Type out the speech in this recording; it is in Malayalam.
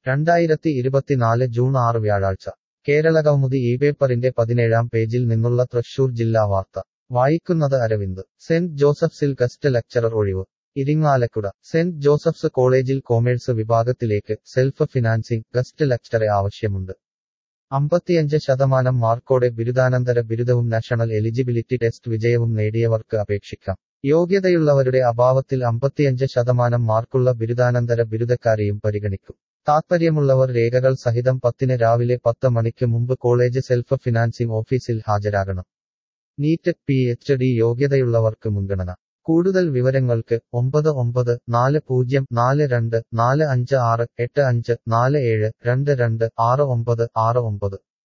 രണ്ടായിരത്തി ഇരുപത്തിനാല് ജൂൺ ആറ് വ്യാഴാഴ്ച കേരളകൗമുദി ഈ പേപ്പറിന്റെ പതിനേഴാം പേജിൽ നിന്നുള്ള തൃശൂർ ജില്ലാ വാർത്ത വായിക്കുന്നത് അരവിന്ദ് സെന്റ് ജോസഫ്സിൽ ഗസ്റ്റ് ലെക്ചറർ ഒഴിവ് ഇരിങ്ങാലക്കുട സെന്റ് ജോസഫ്സ് കോളേജിൽ കൊമേഴ്സ് വിഭാഗത്തിലേക്ക് സെൽഫ് ഫിനാൻസിംഗ് ഗസ്റ്റ് ലെക്ചറെ ആവശ്യമുണ്ട് അമ്പത്തിയഞ്ച് ശതമാനം മാർക്കോടെ ബിരുദാനന്തര ബിരുദവും നാഷണൽ എലിജിബിലിറ്റി ടെസ്റ്റ് വിജയവും നേടിയവർക്ക് അപേക്ഷിക്കാം യോഗ്യതയുള്ളവരുടെ അഭാവത്തിൽ അമ്പത്തിയഞ്ച് ശതമാനം മാർക്കുള്ള ബിരുദാനന്തര ബിരുദക്കാരെയും പരിഗണിക്കും താത്പര്യമുള്ളവർ രേഖകൾ സഹിതം പത്തിന് രാവിലെ പത്ത് മണിക്ക് മുമ്പ് കോളേജ് സെൽഫ് ഫിനാൻസിംഗ് ഓഫീസിൽ ഹാജരാകണം നീറ്റ് പി എച്ച് ഡി യോഗ്യതയുള്ളവർക്ക് മുൻഗണന കൂടുതൽ വിവരങ്ങൾക്ക് ഒമ്പത് ഒമ്പത് നാല് പൂജ്യം നാല് രണ്ട് നാല് അഞ്ച് ആറ് എട്ട് അഞ്ച് നാല് ഏഴ് രണ്ട് രണ്ട് ആറ് ഒമ്പത് ആറ് ഒമ്പത്